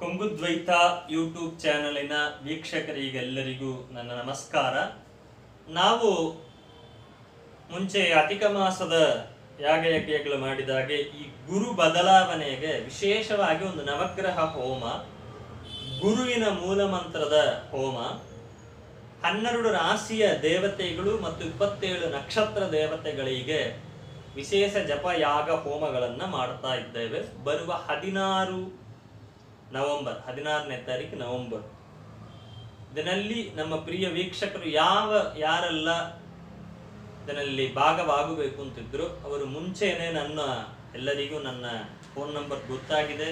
ಕೊಂಗುದ್ವೈತ YouTube ಚಾನಲಿನ ವೀಕ್ಷಕರಿಗೆಲ್ಲರಿಗೂ ನನ್ನ ನಮಸ್ಕಾರ ನಾವು ಮುಂಚೆ ಅಧಿಕ ಮಾಸದ ಯಾಗಯಜ್ಞಗಳು ಮಾಡಿದಾಗೆ ಈ ಗುರು ಬದಲಾವಣೆಗೆ ವಿಶೇಷವಾಗಿ ಒಂದು ನವಗ್ರಹ ಹೋಮ ಗುರುವಿನ ಮೂಲ ಮಂತ್ರದ ಹೋಮ ಹನ್ನೆರಡು ರಾಶಿಯ ದೇವತೆಗಳು ಮತ್ತು ಇಪ್ಪತ್ತೇಳು ನಕ್ಷತ್ರ ದೇವತೆಗಳಿಗೆ ವಿಶೇಷ ಜಪ ಯಾಗ ಹೋಮಗಳನ್ನ ಮಾಡ್ತಾ ಇದ್ದೇವೆ ಬರುವ ಹದಿನಾರು ನವೆಂಬರ್ ಹದಿನಾರನೇ ತಾರೀಕು ನವೆಂಬರ್ ಇದರಲ್ಲಿ ನಮ್ಮ ಪ್ರಿಯ ವೀಕ್ಷಕರು ಯಾವ ಯಾರೆಲ್ಲ ಇದರಲ್ಲಿ ಭಾಗವಾಗಬೇಕು ಅಂತಿದ್ರು ಅವರು ಮುಂಚೆನೆ ನನ್ನ ಎಲ್ಲರಿಗೂ ನನ್ನ ಫೋನ್ ನಂಬರ್ ಗೊತ್ತಾಗಿದೆ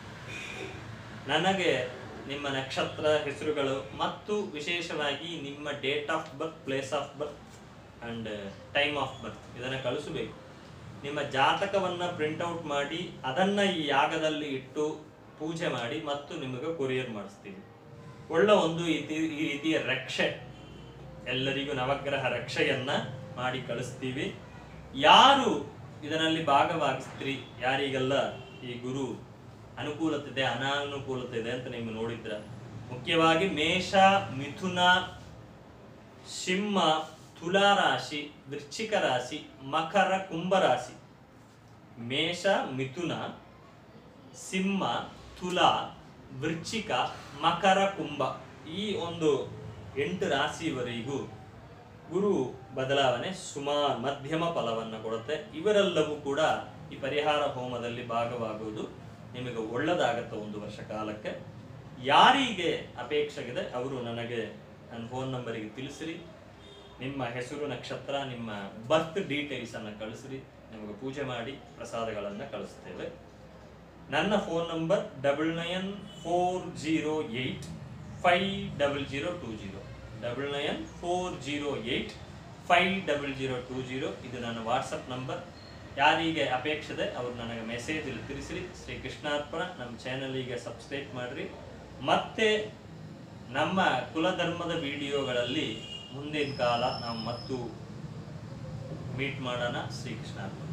ನನಗೆ ನಿಮ್ಮ ನಕ್ಷತ್ರ ಹೆಸರುಗಳು ಮತ್ತು ವಿಶೇಷವಾಗಿ ನಿಮ್ಮ date of birth place of birth and time of birth ಇದನ್ನು ಕಳಿಸಬೇಕು ನಿಮ್ಮ ಜಾತಕವನ್ನ ಪ್ರಿಂಟ್ಔಟ್ ಮಾಡಿ ಅದನ್ನ ಈ ಯಾಗದಲ್ಲಿ ಇಟ್ಟು ಪೂಜೆ ಮಾಡಿ ಮತ್ತು ನಿಮಗೆ ಕೊರಿಯರ್ ಮಾಡಿಸ್ತೀವಿ ಒಳ್ಳೆ ಒಂದು ಇತಿ ಈ ರೀತಿಯ ರಕ್ಷೆ ಎಲ್ಲರಿಗೂ ನವಗ್ರಹ ರಕ್ಷೆಯನ್ನ ಮಾಡಿ ಕಳಿಸ್ತೀವಿ ಯಾರು ಇದರಲ್ಲಿ ಭಾಗವಹಿಸ್ತೀರಿ ಯಾರಿಗೆಲ್ಲ ಈ ಗುರು ಅನುಕೂಲತೆ ಇದೆ ಅನಾನುಕೂಲತೆ ಇದೆ ಅಂತ ನೀವು ನೋಡಿದ್ರ ಮುಖ್ಯವಾಗಿ ಮೇಷ ಮಿಥುನ ಸಿಂಹ ತುಲಾ ರಾಶಿ ವೃಶ್ಚಿಕ ರಾಶಿ ಮಕರ ಕುಂಭ ರಾಶಿ ಮೇಷ ಮಿಥುನ ಸಿಂಹ ತುಲಾ ವೃಶ್ಚಿಕ ಮಕರ ಕುಂಭ ಈ ಒಂದು ಎಂಟು ರಾಶಿವರೆಗೂ ಗುರು ಬದಲಾವಣೆ ಸುಮಾರು ಮಧ್ಯಮ ಫಲವನ್ನು ಕೊಡುತ್ತೆ ಇವರೆಲ್ಲವೂ ಕೂಡ ಈ ಪರಿಹಾರ ಹೋಮದಲ್ಲಿ ಭಾಗವಾಗುವುದು ನಿಮಗೆ ಒಳ್ಳೆದಾಗತ್ತೆ ಒಂದು ವರ್ಷ ಕಾಲಕ್ಕೆ ಯಾರಿಗೆ ಅಪೇಕ್ಷೆಗಿದೆ ಅವರು ನನಗೆ ನನ್ನ ಫೋನ್ ನಂಬರಿಗೆ ತಿಳಿಸಿರಿ ನಿಮ್ಮ ಹೆಸರು ನಕ್ಷತ್ರ ನಿಮ್ಮ ಬರ್ತ್ ಡೀಟೇಲ್ಸ್ ಅನ್ನು ಕಳಿಸ್ರಿ ನಿಮಗೆ ಪೂಜೆ ಮಾಡಿ ಪ್ರಸಾದಗಳನ್ನು ಕಳಿಸ್ತೇವೆ ನನ್ನ phone number double nine four zero eight five double zero two zero double nine four zero eight five double zero two zero ಇದು ನನ್ನ ವಾಟ್ಸಪ್ ನಂಬರ್ ಯಾರಿಗೆ ಅಪೇಕ್ಷಿದೆ ಅವ್ರು ನನಗೆ ಮೆಸೇಜ್ ಇಲ್ಲಿ ತಿಳಿಸ್ರಿ ಶ್ರೀ ಕೃಷ್ಣಾರ್ಪಣ ನಮ್ಮ ಚಾನಲಿಗೆ ಸಬ್ಸ್ಕ್ರೈಬ್ ಮಾಡಿರಿ ಮತ್ತೆ ನಮ್ಮ ಕುಲಧರ್ಮದ ವಿಡಿಯೋಗಳಲ್ಲಿ ಮುಂದಿನ ಕಾಲ ನಾವು ಮತ್ತು ಮೀಟ್ ಮಾಡೋಣ ಶ್ರೀ ಕೃಷ್ಣಾರ್ಪಣ